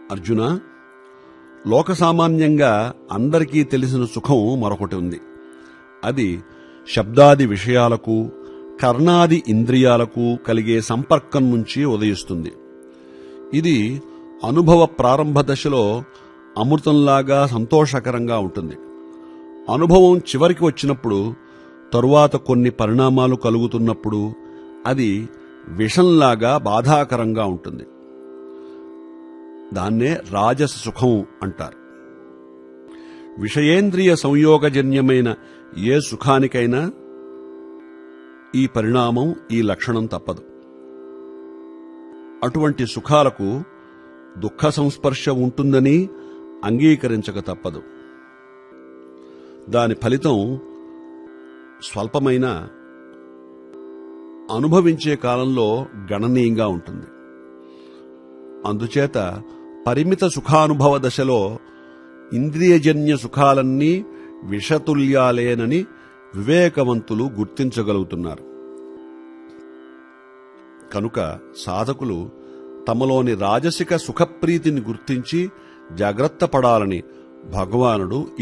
అర్జున లోకసామాన్యంగా అందరికీ తెలిసిన సుఖం మరొకటి ఉంది అది శబ్దాది విషయాలకు కర్ణాది ఇంద్రియాలకు కలిగే సంపర్కం నుంచి ఉదయిస్తుంది ఇది అనుభవ ప్రారంభ దశలో అమృతంలాగా సంతోషకరంగా ఉంటుంది అనుభవం చివరికి వచ్చినప్పుడు తరువాత కొన్ని పరిణామాలు కలుగుతున్నప్పుడు అది విషంలాగా బాధాకరంగా ఉంటుంది దాన్నే రాజస సుఖం అంటారు విషయేంద్రియ సంయోగజన్యమైన ఏ సుఖానికైనా ఈ పరిణామం ఈ లక్షణం తప్పదు అటువంటి సుఖాలకు దుఃఖ సంస్పర్శ ఉంటుందని అంగీకరించక తప్పదు దాని ఫలితం స్వల్పమైన అనుభవించే కాలంలో గణనీయంగా ఉంటుంది అందుచేత పరిమిత సుఖానుభవ దశలో ఇంద్రియజన్య సుఖాలన్నీ విషతుల్యాలేనని వివేకవంతులు గుర్తించగలుగుతున్నారు కనుక సాధకులు తమలోని రాజసిక సుఖప్రీతిని గుర్తించి జాగ్రత్త పడాలని భగవానుడు